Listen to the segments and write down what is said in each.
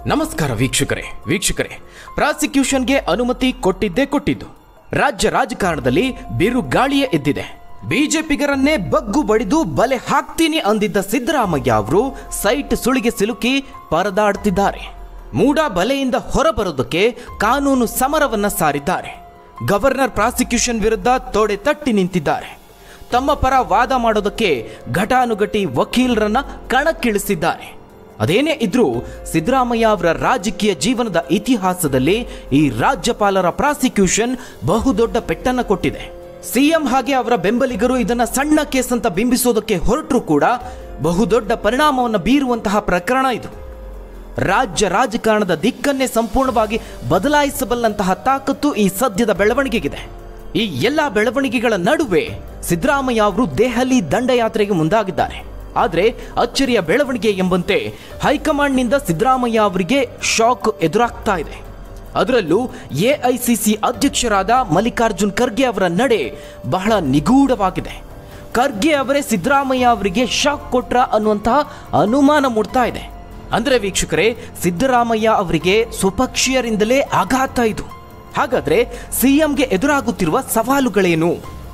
ನಮಸ್ಕಾರ ವೀಕ್ಷಕರೇ ವೀಕ್ಷಕರೇ ಪ್ರಾಸಿಕ್ಯೂಷನ್ಗೆ ಅನುಮತಿ ಕೊಟ್ಟಿದ್ದೇ ಕೊಟ್ಟಿದ್ದು ರಾಜ್ಯ ರಾಜಕಾರಣದಲ್ಲಿ ಬಿರುಗಾಳಿಯೇ ಎದ್ದಿದೆ ಬಿಜೆಪಿಗರನ್ನೇ ಬಗ್ಗು ಬಡಿದು ಬಲೆ ಹಾಕ್ತೀನಿ ಅಂದಿದ್ದ ಸಿದ್ದರಾಮಯ್ಯ ಅವರು ಸೈಟ್ ಸುಳಿಗೆ ಸಿಲುಕಿ ಪರದಾಡ್ತಿದ್ದಾರೆ ಮೂಡ ಬಲೆಯಿಂದ ಹೊರಬರೋದಕ್ಕೆ ಕಾನೂನು ಸಮರವನ್ನ ಸಾರಿದ್ದಾರೆ ಗವರ್ನರ್ ಪ್ರಾಸಿಕ್ಯೂಷನ್ ವಿರುದ್ಧ ತೊಡೆ ತಟ್ಟಿ ನಿಂತಿದ್ದಾರೆ ತಮ್ಮ ಪರ ವಾದ ಮಾಡೋದಕ್ಕೆ ಘಟಾನುಘಟಿ ವಕೀಲರನ್ನ ಕಣಕ್ಕಿಳಿಸಿದ್ದಾರೆ ಅದೇನೇ ಇದ್ರೂ ಸಿದ್ದರಾಮಯ್ಯ ಅವರ ರಾಜಕೀಯ ಜೀವನದ ಇತಿಹಾಸದಲ್ಲಿ ಈ ರಾಜ್ಯಪಾಲರ ಪ್ರಾಸಿಕ್ಯೂಷನ್ ಬಹುದೊಡ್ಡ ಪೆಟ್ಟನ್ನ ಕೊಟ್ಟಿದೆ ಸಿಎಂ ಹಾಗೆ ಅವರ ಬೆಂಬಲಿಗರು ಇದನ್ನ ಸಣ್ಣ ಕೇಸ್ ಅಂತ ಬಿಂಬಿಸೋದಕ್ಕೆ ಹೊರಟರೂ ಕೂಡ ಬಹುದೊಡ್ಡ ಪರಿಣಾಮವನ್ನು ಬೀರುವಂತಹ ಪ್ರಕರಣ ಇದು ರಾಜ್ಯ ರಾಜಕಾರಣದ ದಿಕ್ಕನ್ನೇ ಸಂಪೂರ್ಣವಾಗಿ ಬದಲಾಯಿಸಬಲ್ಲಂತಹ ತಾಕತ್ತು ಈ ಸದ್ಯದ ಬೆಳವಣಿಗೆಗಿದೆ ಈ ಎಲ್ಲ ಬೆಳವಣಿಗೆಗಳ ನಡುವೆ ಸಿದ್ದರಾಮಯ್ಯ ಅವರು ದೆಹಲಿ ದಂಡಯಾತ್ರೆಗೆ ಮುಂದಾಗಿದ್ದಾರೆ ಆದರೆ ಅಚ್ಚರಿಯ ಬೆಳವಣಿಗೆ ಎಂಬಂತೆ ಹೈಕಮಾಂಡ್ನಿಂದ ಸಿದ್ದರಾಮಯ್ಯ ಅವರಿಗೆ ಶಾಕ್ ಎದುರಾಗ್ತಾ ಇದೆ ಅದರಲ್ಲೂ ಎಐಸಿಸಿ ಅಧ್ಯಕ್ಷರಾದ ಮಲ್ಲಿಕಾರ್ಜುನ್ ಖರ್ಗೆ ಅವರ ನಡೆ ಬಹಳ ನಿಗೂಢವಾಗಿದೆ ಖರ್ಗೆ ಅವರೇ ಸಿದ್ದರಾಮಯ್ಯ ಅವರಿಗೆ ಶಾಕ್ ಕೊಟ್ರ ಅನ್ನುವಂತಹ ಅನುಮಾನ ಮೂಡ್ತಾ ಇದೆ ಅಂದ್ರೆ ವೀಕ್ಷಕರೇ ಸಿದ್ದರಾಮಯ್ಯ ಅವರಿಗೆ ಸ್ವಪಕ್ಷೀಯರಿಂದಲೇ ಆಘಾತ ಇದು ಹಾಗಾದ್ರೆ ಸಿಎಂಗೆ ಎದುರಾಗುತ್ತಿರುವ ಸವಾಲುಗಳೇನು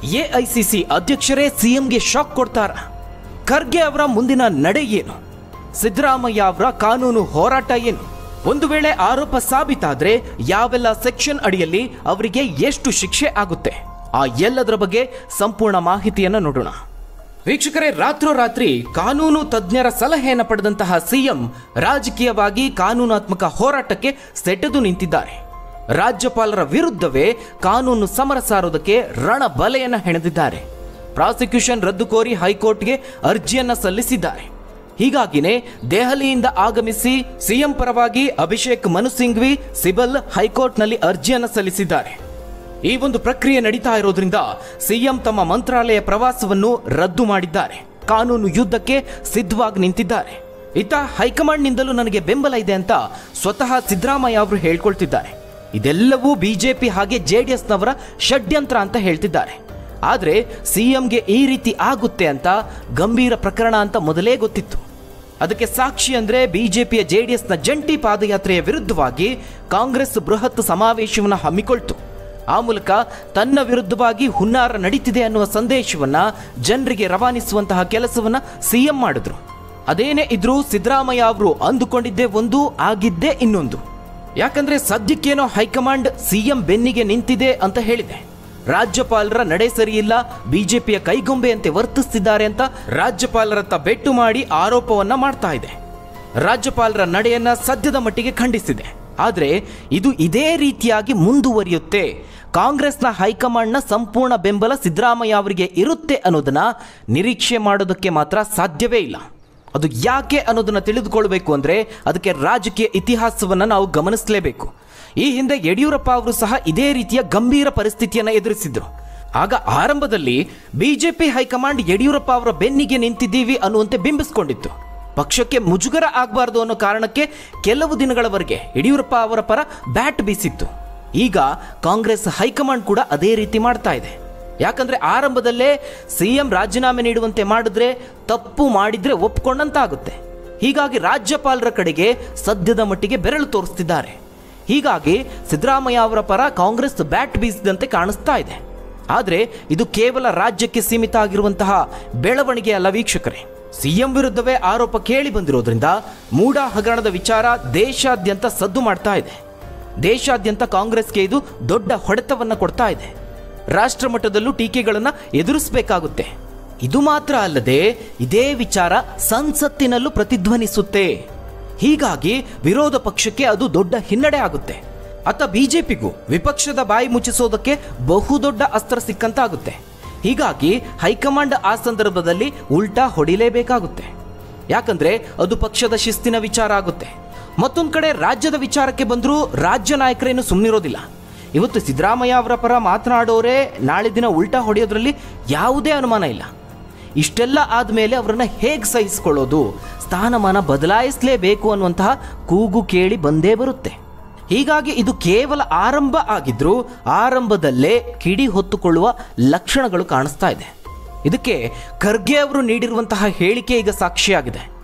ಎಐಸಿಸಿ ಅಧ್ಯಕ್ಷರೇ ಸಿಎಂಗೆ ಶಾಕ್ ಕೊಡ್ತಾರ ಖರ್ಗೆ ಅವರ ಮುಂದಿನ ನಡೆ ಏನು ಸಿದ್ದರಾಮಯ್ಯ ಅವರ ಕಾನೂನು ಹೋರಾಟ ಏನು ಒಂದು ವೇಳೆ ಆರೋಪ ಸಾಬೀತಾದ್ರೆ ಯಾವೆಲ್ಲ ಸೆಕ್ಷನ್ ಅಡಿಯಲ್ಲಿ ಅವರಿಗೆ ಎಷ್ಟು ಶಿಕ್ಷೆ ಆಗುತ್ತೆ ಆ ಎಲ್ಲದರ ಬಗ್ಗೆ ಸಂಪೂರ್ಣ ಮಾಹಿತಿಯನ್ನು ನೋಡೋಣ ವೀಕ್ಷಕರೇ ರಾತ್ರೋರಾತ್ರಿ ಕಾನೂನು ತಜ್ಞರ ಸಲಹೆಯನ್ನು ಪಡೆದಂತಹ ಸಿಎಂ ರಾಜಕೀಯವಾಗಿ ಕಾನೂನಾತ್ಮಕ ಹೋರಾಟಕ್ಕೆ ಸೆಟೆದು ನಿಂತಿದ್ದಾರೆ ರಾಜ್ಯಪಾಲರ ವಿರುದ್ಧವೇ ಕಾನೂನು ಸಮರ ಸಾರೋದಕ್ಕೆ ರಣಬಲೆಯನ್ನ ಹೆಣೆದಿದ್ದಾರೆ ಪ್ರಾಸಿಕ್ಯೂಷನ್ ರದ್ದು ಕೋರಿ ಹೈಕೋರ್ಟ್ಗೆ ಅರ್ಜಿಯನ್ನ ಸಲ್ಲಿಸಿದ್ದಾರೆ ಹೀಗಾಗಿನೇ ದೆಹಲಿಯಿಂದ ಆಗಮಿಸಿ ಸಿಎಂ ಪರವಾಗಿ ಅಭಿಷೇಕ್ ಮನು ಸಿಂಘ್ವಿ ಸಿಬಲ್ ಹೈಕೋರ್ಟ್ನಲ್ಲಿ ಅರ್ಜಿಯನ್ನ ಸಲ್ಲಿಸಿದ್ದಾರೆ ಈ ಒಂದು ಪ್ರಕ್ರಿಯೆ ನಡೀತಾ ಇರೋದ್ರಿಂದ ಸಿಎಂ ತಮ್ಮ ಮಂತ್ರಾಲಯ ಪ್ರವಾಸವನ್ನು ರದ್ದು ಮಾಡಿದ್ದಾರೆ ಕಾನೂನು ಯುದ್ಧಕ್ಕೆ ಸಿದ್ಧವಾಗಿ ನಿಂತಿದ್ದಾರೆ ಇತ್ತ ಹೈಕಮಾಂಡ್ನಿಂದಲೂ ನನಗೆ ಬೆಂಬಲ ಇದೆ ಅಂತ ಸ್ವತಃ ಸಿದ್ದರಾಮಯ್ಯ ಅವರು ಹೇಳ್ಕೊಳ್ತಿದ್ದಾರೆ ಇದೆಲ್ಲವೂ ಬಿಜೆಪಿ ಹಾಗೆ ಜೆಡಿಎಸ್ನವರ ಷಡ್ಯಂತ್ರ ಅಂತ ಹೇಳ್ತಿದ್ದಾರೆ ಆದರೆ ಸಿಎಂಗೆ ಈ ರೀತಿ ಆಗುತ್ತೆ ಅಂತ ಗಂಭೀರ ಪ್ರಕರಣ ಅಂತ ಮೊದಲೇ ಗೊತ್ತಿತ್ತು ಅದಕ್ಕೆ ಸಾಕ್ಷಿ ಅಂದ್ರೆ ಬಿಜೆಪಿಯ ಜೆಡಿಎಸ್ನ ಜಂಟಿ ಪಾದಯಾತ್ರೆಯ ವಿರುದ್ಧವಾಗಿ ಕಾಂಗ್ರೆಸ್ ಬೃಹತ್ ಸಮಾವೇಶವನ್ನು ಹಮ್ಮಿಕೊಳ್ತು ಆ ಮೂಲಕ ತನ್ನ ವಿರುದ್ಧವಾಗಿ ಹುನ್ನಾರ ನಡೀತಿದೆ ಅನ್ನುವ ಸಂದೇಶವನ್ನ ಜನರಿಗೆ ರವಾನಿಸುವಂತಹ ಕೆಲಸವನ್ನ ಸಿಎಂ ಮಾಡಿದ್ರು ಅದೇನೇ ಇದ್ರೂ ಸಿದ್ದರಾಮಯ್ಯ ಅವರು ಅಂದುಕೊಂಡಿದ್ದೇ ಒಂದು ಆಗಿದ್ದೇ ಇನ್ನೊಂದು ಯಾಕಂದ್ರೆ ಸದ್ಯಕ್ಕೇನೋ ಹೈಕಮಾಂಡ್ ಸಿಎಂ ಬೆನ್ನಿಗೆ ನಿಂತಿದೆ ಅಂತ ಹೇಳಿದೆ ರಾಜ್ಯಪಾಲರ ನಡೆ ಸರಿಯಿಲ್ಲ ಬಿಜೆಪಿಯ ಕೈಗೊಂಬೆಯಂತೆ ವರ್ತಿಸ್ತಿದ್ದಾರೆ ಅಂತ ರಾಜ್ಯಪಾಲರತ್ತ ಬೆಟ್ಟು ಮಾಡಿ ಆರೋಪವನ್ನ ಮಾಡ್ತಾ ಇದೆ ರಾಜ್ಯಪಾಲರ ನಡೆಯನ್ನ ಸದ್ಯದ ಮಟ್ಟಿಗೆ ಖಂಡಿಸಿದೆ ಆದರೆ ಇದು ಇದೇ ರೀತಿಯಾಗಿ ಮುಂದುವರಿಯುತ್ತೆ ಕಾಂಗ್ರೆಸ್ನ ಹೈಕಮಾಂಡ್ನ ಸಂಪೂರ್ಣ ಬೆಂಬಲ ಸಿದ್ದರಾಮಯ್ಯ ಅವರಿಗೆ ಇರುತ್ತೆ ಅನ್ನೋದನ್ನ ನಿರೀಕ್ಷೆ ಮಾಡೋದಕ್ಕೆ ಮಾತ್ರ ಸಾಧ್ಯವೇ ಇಲ್ಲ ಅದು ಯಾಕೆ ಅನ್ನೋದನ್ನ ತಿಳಿದುಕೊಳ್ಬೇಕು ಅಂದ್ರೆ ಅದಕ್ಕೆ ರಾಜಕೀಯ ಇತಿಹಾಸವನ್ನ ನಾವು ಗಮನಿಸಲೇಬೇಕು ಈ ಹಿಂದೆ ಯಡಿಯೂರಪ್ಪ ಅವರು ಸಹ ಇದೇ ರೀತಿಯ ಗಂಭೀರ ಪರಿಸ್ಥಿತಿಯನ್ನ ಎದುರಿಸಿದ್ರು ಆಗ ಆರಂಭದಲ್ಲಿ ಬಿಜೆಪಿ ಹೈಕಮಾಂಡ್ ಯಡಿಯೂರಪ್ಪ ಅವರ ಬೆನ್ನಿಗೆ ನಿಂತಿದ್ದೀವಿ ಅನ್ನುವಂತೆ ಬಿಂಬಿಸ್ಕೊಂಡಿತ್ತು ಪಕ್ಷಕ್ಕೆ ಮುಜುಗರ ಆಗಬಾರ್ದು ಅನ್ನೋ ಕಾರಣಕ್ಕೆ ಕೆಲವು ದಿನಗಳವರೆಗೆ ಯಡಿಯೂರಪ್ಪ ಅವರ ಪರ ಬ್ಯಾಟ್ ಬೀಸಿತ್ತು ಈಗ ಕಾಂಗ್ರೆಸ್ ಹೈಕಮಾಂಡ್ ಕೂಡ ಅದೇ ರೀತಿ ಮಾಡ್ತಾ ಇದೆ ಯಾಕಂದ್ರೆ ಆರಂಭದಲ್ಲೇ ಸಿಎಂ ರಾಜೀನಾಮೆ ನೀಡುವಂತೆ ಮಾಡಿದ್ರೆ ತಪ್ಪು ಮಾಡಿದ್ರೆ ಒಪ್ಕೊಂಡಂತಾಗುತ್ತೆ ಹೀಗಾಗಿ ರಾಜ್ಯಪಾಲರ ಕಡೆಗೆ ಸದ್ಯದ ಮಟ್ಟಿಗೆ ಬೆರಳು ತೋರಿಸ್ತಿದ್ದಾರೆ ಹೀಗಾಗಿ ಸಿದ್ದರಾಮಯ್ಯ ಅವರ ಪರ ಕಾಂಗ್ರೆಸ್ ಬ್ಯಾಟ್ ಬೀಸಿದಂತೆ ಕಾಣಿಸ್ತಾ ಇದೆ ಆದರೆ ಇದು ಕೇವಲ ರಾಜ್ಯಕ್ಕೆ ಸೀಮಿತ ಆಗಿರುವಂತಹ ಬೆಳವಣಿಗೆ ಅಲ್ಲ ವೀಕ್ಷಕರೇ ಸಿಎಂ ವಿರುದ್ಧವೇ ಆರೋಪ ಕೇಳಿ ಬಂದಿರೋದ್ರಿಂದ ಮೂಡ ಹಗರಣದ ವಿಚಾರ ದೇಶಾದ್ಯಂತ ಸದ್ದು ಮಾಡ್ತಾ ಇದೆ ದೇಶಾದ್ಯಂತ ಕಾಂಗ್ರೆಸ್ಗೆ ಇದು ದೊಡ್ಡ ಹೊಡೆತವನ್ನ ಕೊಡ್ತಾ ಇದೆ ರಾಷ್ಟ್ರ ಮಟ್ಟದಲ್ಲೂ ಟೀಕೆಗಳನ್ನು ಎದುರಿಸಬೇಕಾಗುತ್ತೆ ಇದು ಮಾತ್ರ ಅಲ್ಲದೆ ಇದೇ ವಿಚಾರ ಸಂಸತ್ತಿನಲ್ಲೂ ಪ್ರತಿಧ್ವನಿಸುತ್ತೆ ಹೀಗಾಗಿ ವಿರೋಧ ಪಕ್ಷಕ್ಕೆ ಅದು ದೊಡ್ಡ ಹಿನ್ನಡೆ ಆಗುತ್ತೆ ಅತ್ತ ಬಿಜೆಪಿಗೂ ವಿಪಕ್ಷದ ಬಾಯಿ ಮುಚ್ಚಿಸೋದಕ್ಕೆ ಬಹುದೊಡ್ಡ ಅಸ್ತ್ರ ಸಿಕ್ಕಂತಾಗುತ್ತೆ ಹೀಗಾಗಿ ಹೈಕಮಾಂಡ್ ಆ ಸಂದರ್ಭದಲ್ಲಿ ಉಲ್ಟಾ ಹೊಡಿಲೇಬೇಕಾಗುತ್ತೆ ಯಾಕಂದ್ರೆ ಅದು ಪಕ್ಷದ ಶಿಸ್ತಿನ ವಿಚಾರ ಆಗುತ್ತೆ ಮತ್ತೊಂದು ಕಡೆ ರಾಜ್ಯದ ವಿಚಾರಕ್ಕೆ ಬಂದರೂ ರಾಜ್ಯ ನಾಯಕರೇನು ಸುಮ್ಮನಿರೋದಿಲ್ಲ ಇವತ್ತು ಸಿದ್ದರಾಮಯ್ಯ ಅವರ ಪರ ಮಾತನಾಡೋರೇ ನಾಳೆ ದಿನ ಉಲ್ಟಾ ಹೊಡೆಯೋದ್ರಲ್ಲಿ ಯಾವುದೇ ಅನುಮಾನ ಇಲ್ಲ ಇಷ್ಟೆಲ್ಲ ಆದಮೇಲೆ ಅವರನ್ನು ಹೇಗೆ ಸಹಿಸಿಕೊಳ್ಳೋದು ಸ್ಥಾನಮಾನ ಬದಲಾಯಿಸಲೇಬೇಕು ಅನ್ನುವಂತಹ ಕೂಗು ಕೇಳಿ ಬಂದೇ ಬರುತ್ತೆ ಹೀಗಾಗಿ ಇದು ಕೇವಲ ಆರಂಭ ಆಗಿದ್ರೂ ಆರಂಭದಲ್ಲೇ ಕಿಡಿ ಹೊತ್ತುಕೊಳ್ಳುವ ಲಕ್ಷಣಗಳು ಕಾಣಿಸ್ತಾ ಇದೆ ಇದಕ್ಕೆ ಖರ್ಗೆ ಅವರು ನೀಡಿರುವಂತಹ ಹೇಳಿಕೆ ಈಗ ಸಾಕ್ಷಿಯಾಗಿದೆ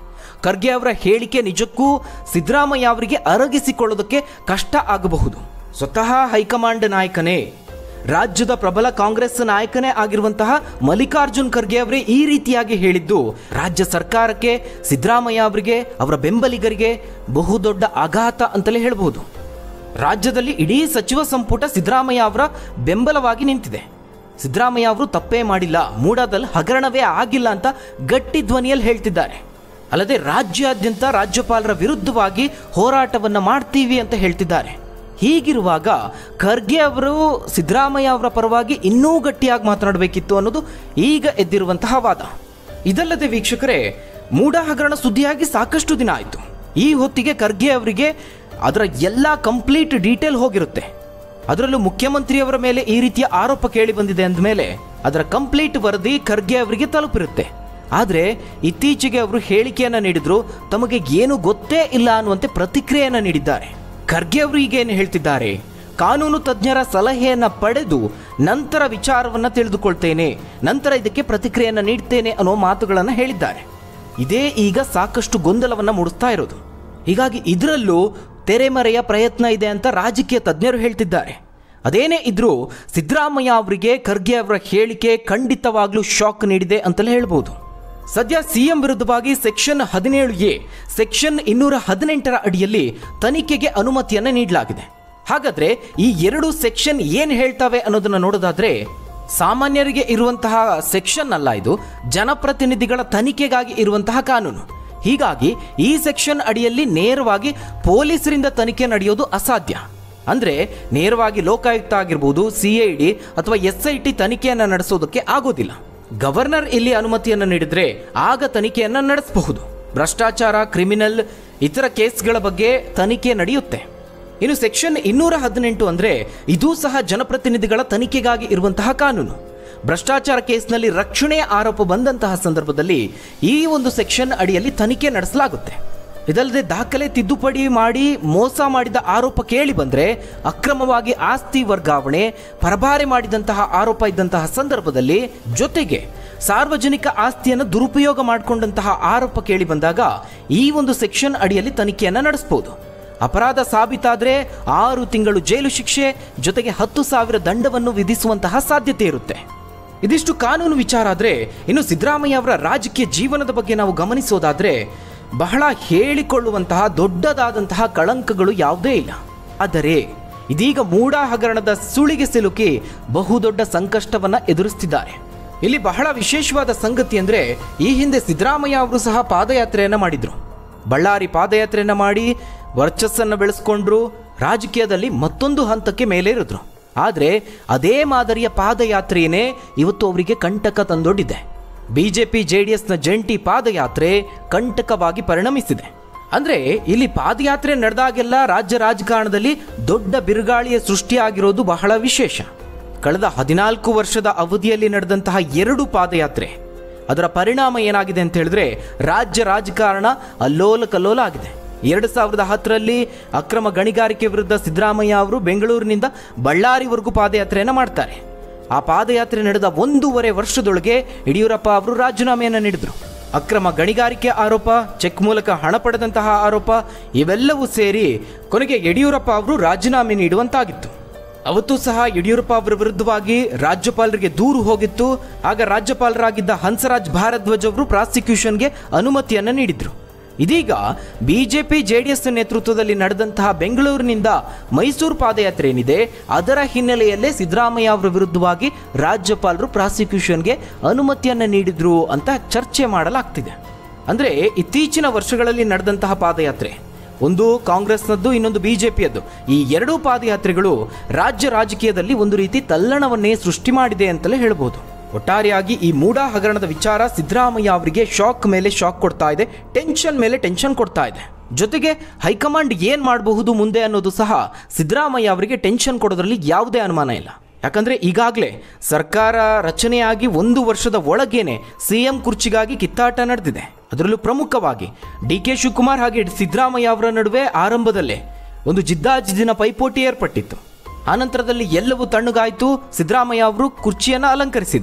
ಖರ್ಗೆ ಅವರ ಹೇಳಿಕೆ ನಿಜಕ್ಕೂ ಸಿದ್ದರಾಮಯ್ಯ ಅವರಿಗೆ ಅರಗಿಸಿಕೊಳ್ಳೋದಕ್ಕೆ ಕಷ್ಟ ಆಗಬಹುದು ಸ್ವತಃ ಹೈಕಮಾಂಡ್ ನಾಯಕನೇ ರಾಜ್ಯದ ಪ್ರಬಲ ಕಾಂಗ್ರೆಸ್ ನಾಯಕನೇ ಆಗಿರುವಂತಹ ಮಲ್ಲಿಕಾರ್ಜುನ್ ಖರ್ಗೆ ಅವರೇ ಈ ರೀತಿಯಾಗಿ ಹೇಳಿದ್ದು ರಾಜ್ಯ ಸರ್ಕಾರಕ್ಕೆ ಸಿದ್ದರಾಮಯ್ಯ ಅವರಿಗೆ ಅವರ ಬೆಂಬಲಿಗರಿಗೆ ಬಹುದೊಡ್ಡ ಆಘಾತ ಅಂತಲೇ ಹೇಳಬಹುದು ರಾಜ್ಯದಲ್ಲಿ ಇಡೀ ಸಚಿವ ಸಂಪುಟ ಸಿದ್ದರಾಮಯ್ಯ ಅವರ ಬೆಂಬಲವಾಗಿ ನಿಂತಿದೆ ಸಿದ್ದರಾಮಯ್ಯ ಅವರು ತಪ್ಪೇ ಮಾಡಿಲ್ಲ ಮೂಡಾದಲ್ಲಿ ಹಗರಣವೇ ಆಗಿಲ್ಲ ಅಂತ ಗಟ್ಟಿ ಧ್ವನಿಯಲ್ಲಿ ಹೇಳ್ತಿದ್ದಾರೆ ಅಲ್ಲದೆ ರಾಜ್ಯಾದ್ಯಂತ ರಾಜ್ಯಪಾಲರ ವಿರುದ್ಧವಾಗಿ ಹೋರಾಟವನ್ನು ಮಾಡ್ತೀವಿ ಅಂತ ಹೇಳ್ತಿದ್ದಾರೆ ಹೀಗಿರುವಾಗ ಖರ್ಗೆ ಅವರು ಸಿದ್ದರಾಮಯ್ಯ ಅವರ ಪರವಾಗಿ ಇನ್ನೂ ಗಟ್ಟಿಯಾಗಿ ಮಾತನಾಡಬೇಕಿತ್ತು ಅನ್ನೋದು ಈಗ ಎದ್ದಿರುವಂತಹ ವಾದ ಇದಲ್ಲದೆ ವೀಕ್ಷಕರೇ ಮೂಡ ಹಗರಣ ಸುದ್ದಿಯಾಗಿ ಸಾಕಷ್ಟು ದಿನ ಆಯಿತು ಈ ಹೊತ್ತಿಗೆ ಖರ್ಗೆ ಅವರಿಗೆ ಅದರ ಎಲ್ಲ ಕಂಪ್ಲೀಟ್ ಡೀಟೇಲ್ ಹೋಗಿರುತ್ತೆ ಅದರಲ್ಲೂ ಮುಖ್ಯಮಂತ್ರಿಯವರ ಮೇಲೆ ಈ ರೀತಿಯ ಆರೋಪ ಕೇಳಿ ಬಂದಿದೆ ಅಂದಮೇಲೆ ಅದರ ಕಂಪ್ಲೀಟ್ ವರದಿ ಖರ್ಗೆ ಅವರಿಗೆ ತಲುಪಿರುತ್ತೆ ಆದರೆ ಇತ್ತೀಚೆಗೆ ಅವರು ಹೇಳಿಕೆಯನ್ನು ನೀಡಿದ್ರು ತಮಗೆ ಏನು ಗೊತ್ತೇ ಇಲ್ಲ ಅನ್ನುವಂತೆ ಪ್ರತಿಕ್ರಿಯೆಯನ್ನು ನೀಡಿದ್ದಾರೆ ಖರ್ಗೆ ಅವರು ಈಗೇನು ಹೇಳ್ತಿದ್ದಾರೆ ಕಾನೂನು ತಜ್ಞರ ಸಲಹೆಯನ್ನು ಪಡೆದು ನಂತರ ವಿಚಾರವನ್ನು ತಿಳಿದುಕೊಳ್ತೇನೆ ನಂತರ ಇದಕ್ಕೆ ಪ್ರತಿಕ್ರಿಯೆಯನ್ನು ನೀಡ್ತೇನೆ ಅನ್ನೋ ಮಾತುಗಳನ್ನು ಹೇಳಿದ್ದಾರೆ ಇದೇ ಈಗ ಸಾಕಷ್ಟು ಗೊಂದಲವನ್ನು ಮೂಡಿಸ್ತಾ ಇರೋದು ಹೀಗಾಗಿ ಇದರಲ್ಲೂ ತೆರೆಮರೆಯ ಪ್ರಯತ್ನ ಇದೆ ಅಂತ ರಾಜಕೀಯ ತಜ್ಞರು ಹೇಳ್ತಿದ್ದಾರೆ ಅದೇನೇ ಇದ್ರೂ ಸಿದ್ದರಾಮಯ್ಯ ಅವರಿಗೆ ಖರ್ಗೆ ಅವರ ಹೇಳಿಕೆ ಖಂಡಿತವಾಗ್ಲೂ ಶಾಕ್ ನೀಡಿದೆ ಅಂತಲೇ ಹೇಳ್ಬೋದು ಸದ್ಯ ಸಿಎಂ ವಿರುದ್ಧವಾಗಿ ಸೆಕ್ಷನ್ ಹದಿನೇಳು ಎ ಸೆಕ್ಷನ್ ಇನ್ನೂರ ಹದಿನೆಂಟರ ಅಡಿಯಲ್ಲಿ ತನಿಖೆಗೆ ಅನುಮತಿಯನ್ನು ನೀಡಲಾಗಿದೆ ಹಾಗಾದ್ರೆ ಈ ಎರಡು ಸೆಕ್ಷನ್ ಏನು ಹೇಳ್ತವೆ ಅನ್ನೋದನ್ನ ನೋಡೋದಾದ್ರೆ ಸಾಮಾನ್ಯರಿಗೆ ಇರುವಂತಹ ಸೆಕ್ಷನ್ ಅಲ್ಲ ಇದು ಜನಪ್ರತಿನಿಧಿಗಳ ತನಿಖೆಗಾಗಿ ಇರುವಂತಹ ಕಾನೂನು ಹೀಗಾಗಿ ಈ ಸೆಕ್ಷನ್ ಅಡಿಯಲ್ಲಿ ನೇರವಾಗಿ ಪೊಲೀಸರಿಂದ ತನಿಖೆ ನಡೆಯೋದು ಅಸಾಧ್ಯ ಅಂದ್ರೆ ನೇರವಾಗಿ ಲೋಕಾಯುಕ್ತ ಆಗಿರ್ಬೋದು ಸಿ ಐ ಡಿ ಅಥವಾ ಎಸ್ ಐ ಟಿ ತನಿಖೆಯನ್ನು ನಡೆಸೋದಕ್ಕೆ ಆಗೋದಿಲ್ಲ ಗವರ್ನರ್ ಇಲ್ಲಿ ಅನುಮತಿಯನ್ನು ನೀಡಿದ್ರೆ ಆಗ ತನಿಖೆಯನ್ನು ನಡೆಸಬಹುದು ಭ್ರಷ್ಟಾಚಾರ ಕ್ರಿಮಿನಲ್ ಇತರ ಕೇಸ್ಗಳ ಬಗ್ಗೆ ತನಿಖೆ ನಡೆಯುತ್ತೆ ಇನ್ನು ಸೆಕ್ಷನ್ ಇನ್ನೂರ ಹದಿನೆಂಟು ಅಂದ್ರೆ ಇದೂ ಸಹ ಜನಪ್ರತಿನಿಧಿಗಳ ತನಿಖೆಗಾಗಿ ಇರುವಂತಹ ಕಾನೂನು ಭ್ರಷ್ಟಾಚಾರ ಕೇಸ್ನಲ್ಲಿ ರಕ್ಷಣೆಯ ಆರೋಪ ಬಂದಂತಹ ಸಂದರ್ಭದಲ್ಲಿ ಈ ಒಂದು ಸೆಕ್ಷನ್ ಅಡಿಯಲ್ಲಿ ತನಿಖೆ ನಡೆಸಲಾಗುತ್ತೆ ಇದಲ್ಲದೆ ದಾಖಲೆ ತಿದ್ದುಪಡಿ ಮಾಡಿ ಮೋಸ ಮಾಡಿದ ಆರೋಪ ಕೇಳಿ ಬಂದ್ರೆ ಅಕ್ರಮವಾಗಿ ಆಸ್ತಿ ವರ್ಗಾವಣೆ ಪರಭಾರೆ ಮಾಡಿದಂತಹ ಆರೋಪ ಇದ್ದಂತಹ ಸಂದರ್ಭದಲ್ಲಿ ಜೊತೆಗೆ ಸಾರ್ವಜನಿಕ ಆಸ್ತಿಯನ್ನು ದುರುಪಯೋಗ ಮಾಡಿಕೊಂಡಂತಹ ಆರೋಪ ಕೇಳಿ ಬಂದಾಗ ಈ ಒಂದು ಸೆಕ್ಷನ್ ಅಡಿಯಲ್ಲಿ ತನಿಖೆಯನ್ನು ನಡೆಸಬಹುದು ಅಪರಾಧ ಸಾಬೀತಾದ್ರೆ ಆರು ತಿಂಗಳು ಜೈಲು ಶಿಕ್ಷೆ ಜೊತೆಗೆ ಹತ್ತು ಸಾವಿರ ದಂಡವನ್ನು ವಿಧಿಸುವಂತಹ ಸಾಧ್ಯತೆ ಇರುತ್ತೆ ಇದಿಷ್ಟು ಕಾನೂನು ವಿಚಾರ ಆದ್ರೆ ಇನ್ನು ಸಿದ್ದರಾಮಯ್ಯ ಅವರ ರಾಜಕೀಯ ಜೀವನದ ಬಗ್ಗೆ ನಾವು ಗಮನಿಸೋದಾದ್ರೆ ಬಹಳ ಹೇಳಿಕೊಳ್ಳುವಂತಹ ದೊಡ್ಡದಾದಂತಹ ಕಳಂಕಗಳು ಯಾವುದೇ ಇಲ್ಲ ಆದರೆ ಇದೀಗ ಮೂಡ ಹಗರಣದ ಸುಳಿಗೆ ಸಿಲುಕಿ ಬಹುದೊಡ್ಡ ಸಂಕಷ್ಟವನ್ನ ಎದುರಿಸ್ತಿದ್ದಾರೆ ಇಲ್ಲಿ ಬಹಳ ವಿಶೇಷವಾದ ಸಂಗತಿ ಅಂದ್ರೆ ಈ ಹಿಂದೆ ಸಿದ್ದರಾಮಯ್ಯ ಅವರು ಸಹ ಪಾದಯಾತ್ರೆಯನ್ನ ಮಾಡಿದ್ರು ಬಳ್ಳಾರಿ ಪಾದಯಾತ್ರೆಯನ್ನ ಮಾಡಿ ವರ್ಚಸ್ಸನ್ನು ಬೆಳೆಸ್ಕೊಂಡ್ರು ರಾಜಕೀಯದಲ್ಲಿ ಮತ್ತೊಂದು ಹಂತಕ್ಕೆ ಮೇಲೇರಿದ್ರು ಆದರೆ ಅದೇ ಮಾದರಿಯ ಪಾದಯಾತ್ರೆಯೇ ಇವತ್ತು ಅವರಿಗೆ ಕಂಟಕ ತಂದೊಡ್ಡಿದೆ ಬಿಜೆಪಿ ಜೆಡಿಎಸ್ನ ಜಂಟಿ ಪಾದಯಾತ್ರೆ ಕಂಟಕವಾಗಿ ಪರಿಣಮಿಸಿದೆ ಅಂದ್ರೆ ಇಲ್ಲಿ ಪಾದಯಾತ್ರೆ ನಡೆದಾಗೆಲ್ಲ ರಾಜ್ಯ ರಾಜಕಾರಣದಲ್ಲಿ ದೊಡ್ಡ ಬಿರುಗಾಳಿಯ ಸೃಷ್ಟಿಯಾಗಿರೋದು ಬಹಳ ವಿಶೇಷ ಕಳೆದ ಹದಿನಾಲ್ಕು ವರ್ಷದ ಅವಧಿಯಲ್ಲಿ ನಡೆದಂತಹ ಎರಡು ಪಾದಯಾತ್ರೆ ಅದರ ಪರಿಣಾಮ ಏನಾಗಿದೆ ಅಂತ ಹೇಳಿದ್ರೆ ರಾಜ್ಯ ರಾಜಕಾರಣ ಅಲ್ಲೋಲ ಕಲ್ಲೋಲ ಆಗಿದೆ ಎರಡು ಸಾವಿರದ ಹತ್ತರಲ್ಲಿ ಅಕ್ರಮ ಗಣಿಗಾರಿಕೆ ವಿರುದ್ಧ ಸಿದ್ದರಾಮಯ್ಯ ಅವರು ಬೆಂಗಳೂರಿನಿಂದ ಬಳ್ಳಾರಿವರೆಗೂ ಪಾದಯಾತ್ರೆಯನ್ನು ಮಾಡ್ತಾರೆ ಆ ಪಾದಯಾತ್ರೆ ನಡೆದ ಒಂದೂವರೆ ವರ್ಷದೊಳಗೆ ಯಡಿಯೂರಪ್ಪ ಅವರು ರಾಜೀನಾಮೆಯನ್ನು ನೀಡಿದರು ಅಕ್ರಮ ಗಣಿಗಾರಿಕೆ ಆರೋಪ ಚೆಕ್ ಮೂಲಕ ಹಣ ಪಡೆದಂತಹ ಆರೋಪ ಇವೆಲ್ಲವೂ ಸೇರಿ ಕೊನೆಗೆ ಯಡಿಯೂರಪ್ಪ ಅವರು ರಾಜೀನಾಮೆ ನೀಡುವಂತಾಗಿತ್ತು ಅವತ್ತು ಸಹ ಯಡಿಯೂರಪ್ಪ ಅವರ ವಿರುದ್ಧವಾಗಿ ರಾಜ್ಯಪಾಲರಿಗೆ ದೂರು ಹೋಗಿತ್ತು ಆಗ ರಾಜ್ಯಪಾಲರಾಗಿದ್ದ ಹಂಸರಾಜ್ ಭಾರದ್ವಾಜ್ ಅವರು ಪ್ರಾಸಿಕ್ಯೂಷನ್ಗೆ ಅನುಮತಿಯನ್ನು ನೀಡಿದ್ರು ಇದೀಗ ಬಿಜೆಪಿ ಜೆಡಿಎಸ್ ನೇತೃತ್ವದಲ್ಲಿ ನಡೆದಂತಹ ಬೆಂಗಳೂರಿನಿಂದ ಮೈಸೂರು ಪಾದಯಾತ್ರೆ ಏನಿದೆ ಅದರ ಹಿನ್ನೆಲೆಯಲ್ಲೇ ಸಿದ್ದರಾಮಯ್ಯ ಅವರ ವಿರುದ್ಧವಾಗಿ ರಾಜ್ಯಪಾಲರು ಪ್ರಾಸಿಕ್ಯೂಷನ್ಗೆ ಅನುಮತಿಯನ್ನು ನೀಡಿದ್ರು ಅಂತ ಚರ್ಚೆ ಮಾಡಲಾಗ್ತಿದೆ ಅಂದ್ರೆ ಇತ್ತೀಚಿನ ವರ್ಷಗಳಲ್ಲಿ ನಡೆದಂತಹ ಪಾದಯಾತ್ರೆ ಒಂದು ಕಾಂಗ್ರೆಸ್ನದ್ದು ಇನ್ನೊಂದು ಬಿಜೆಪಿಯದ್ದು ಈ ಎರಡೂ ಪಾದಯಾತ್ರೆಗಳು ರಾಜ್ಯ ರಾಜಕೀಯದಲ್ಲಿ ಒಂದು ರೀತಿ ತಲ್ಲಣವನ್ನೇ ಸೃಷ್ಟಿ ಮಾಡಿದೆ ಅಂತಲೇ ಹೇಳ್ಬೋದು ಒಟ್ಟಾರೆಯಾಗಿ ಈ ಮೂಡಾ ಹಗರಣದ ವಿಚಾರ ಸಿದ್ದರಾಮಯ್ಯ ಅವರಿಗೆ ಶಾಕ್ ಮೇಲೆ ಶಾಕ್ ಕೊಡ್ತಾ ಇದೆ ಟೆನ್ಷನ್ ಮೇಲೆ ಟೆನ್ಷನ್ ಕೊಡ್ತಾ ಇದೆ ಜೊತೆಗೆ ಹೈಕಮಾಂಡ್ ಏನ್ ಮಾಡಬಹುದು ಮುಂದೆ ಅನ್ನೋದು ಸಹ ಸಿದ್ದರಾಮಯ್ಯ ಅವರಿಗೆ ಟೆನ್ಷನ್ ಕೊಡೋದ್ರಲ್ಲಿ ಯಾವುದೇ ಅನುಮಾನ ಇಲ್ಲ ಯಾಕಂದ್ರೆ ಈಗಾಗಲೇ ಸರ್ಕಾರ ರಚನೆಯಾಗಿ ಒಂದು ವರ್ಷದ ಒಳಗೇನೆ ಸಿಎಂ ಕುರ್ಚಿಗಾಗಿ ಕಿತ್ತಾಟ ನಡೆದಿದೆ ಅದರಲ್ಲೂ ಪ್ರಮುಖವಾಗಿ ಡಿ ಕೆ ಶಿವಕುಮಾರ್ ಹಾಗೆ ಸಿದ್ದರಾಮಯ್ಯ ಅವರ ನಡುವೆ ಆರಂಭದಲ್ಲೇ ಒಂದು ಜಿದ್ದಾಜಿದ್ದಿನ ಪೈಪೋಟಿ ಏರ್ಪಟ್ಟಿತ್ತು ಆನಂತರದಲ್ಲಿ ಎಲ್ಲವೂ ತಣ್ಣಗಾಯಿತು ಸಿದ್ದರಾಮಯ್ಯ ಅವರು ಕುರ್ಚಿಯನ್ನು ಅಲಂಕರಿಸಿದರು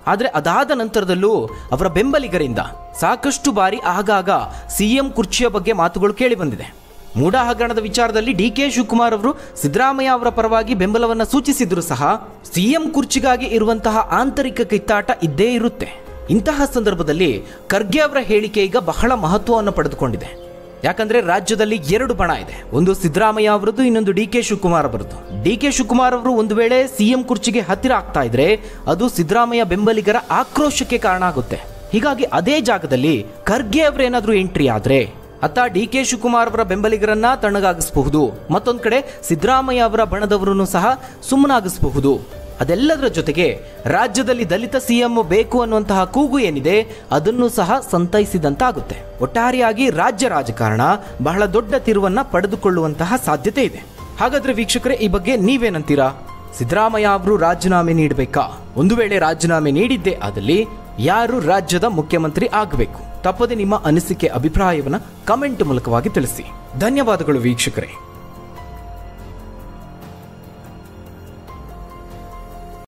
ಆದರೆ ಅದಾದ ನಂತರದಲ್ಲೂ ಅವರ ಬೆಂಬಲಿಗರಿಂದ ಸಾಕಷ್ಟು ಬಾರಿ ಆಗಾಗ ಸಿಎಂ ಕುರ್ಚಿಯ ಬಗ್ಗೆ ಮಾತುಗಳು ಕೇಳಿ ಬಂದಿದೆ ಮೂಡ ಹಗರಣದ ವಿಚಾರದಲ್ಲಿ ಡಿ ಕೆ ಶಿವಕುಮಾರ್ ಅವರು ಸಿದ್ದರಾಮಯ್ಯ ಅವರ ಪರವಾಗಿ ಬೆಂಬಲವನ್ನು ಸೂಚಿಸಿದ್ರು ಸಹ ಸಿಎಂ ಕುರ್ಚಿಗಾಗಿ ಇರುವಂತಹ ಆಂತರಿಕ ಕಿತ್ತಾಟ ಇದ್ದೇ ಇರುತ್ತೆ ಇಂತಹ ಸಂದರ್ಭದಲ್ಲಿ ಖರ್ಗೆ ಅವರ ಹೇಳಿಕೆ ಈಗ ಬಹಳ ಮಹತ್ವವನ್ನು ಪಡೆದುಕೊಂಡಿದೆ ಯಾಕಂದ್ರೆ ರಾಜ್ಯದಲ್ಲಿ ಎರಡು ಬಣ ಇದೆ ಒಂದು ಸಿದ್ದರಾಮಯ್ಯ ಅವರದ್ದು ಇನ್ನೊಂದು ಡಿ ಕೆ ಶಿವಕುಮಾರ್ ಅವರದ್ದು ಡಿ ಕೆ ಶಿವಕುಮಾರ್ ಅವರು ಒಂದು ವೇಳೆ ಸಿಎಂ ಕುರ್ಚಿಗೆ ಹತ್ತಿರ ಆಗ್ತಾ ಇದ್ರೆ ಅದು ಸಿದ್ದರಾಮಯ್ಯ ಬೆಂಬಲಿಗರ ಆಕ್ರೋಶಕ್ಕೆ ಕಾರಣ ಆಗುತ್ತೆ ಹೀಗಾಗಿ ಅದೇ ಜಾಗದಲ್ಲಿ ಖರ್ಗೆ ಅವರೇನಾದ್ರೂ ಎಂಟ್ರಿ ಆದ್ರೆ ಅತ್ತ ಡಿ ಕೆ ಶಿವಕುಮಾರ್ ಅವರ ಬೆಂಬಲಿಗರನ್ನ ತಣ್ಣಗಾಗಿಸಬಹುದು ಮತ್ತೊಂದು ಕಡೆ ಸಿದ್ದರಾಮಯ್ಯ ಅವರ ಬಣದವರನ್ನು ಸಹ ಸುಮ್ಮನಾಗಿಸಬಹುದು ಅದೆಲ್ಲದರ ಜೊತೆಗೆ ರಾಜ್ಯದಲ್ಲಿ ದಲಿತ ಸಿಎಂ ಬೇಕು ಅನ್ನುವಂತಹ ಕೂಗು ಏನಿದೆ ಅದನ್ನು ಸಹ ಸಂತೈಸಿದಂತಾಗುತ್ತೆ ಒಟ್ಟಾರೆಯಾಗಿ ರಾಜ್ಯ ರಾಜಕಾರಣ ಬಹಳ ದೊಡ್ಡ ತಿರುವನ್ನ ಪಡೆದುಕೊಳ್ಳುವಂತಹ ಸಾಧ್ಯತೆ ಇದೆ ಹಾಗಾದ್ರೆ ವೀಕ್ಷಕರೇ ಈ ಬಗ್ಗೆ ನೀವೇನಂತೀರಾ ಸಿದ್ದರಾಮಯ್ಯ ಅವರು ರಾಜೀನಾಮೆ ನೀಡಬೇಕಾ ಒಂದು ವೇಳೆ ರಾಜೀನಾಮೆ ನೀಡಿದ್ದೇ ಆದಲ್ಲಿ ಯಾರು ರಾಜ್ಯದ ಮುಖ್ಯಮಂತ್ರಿ ಆಗಬೇಕು ತಪ್ಪದೆ ನಿಮ್ಮ ಅನಿಸಿಕೆ ಅಭಿಪ್ರಾಯವನ್ನ ಕಮೆಂಟ್ ಮೂಲಕವಾಗಿ ತಿಳಿಸಿ ಧನ್ಯವಾದಗಳು ವೀಕ್ಷಕರೇ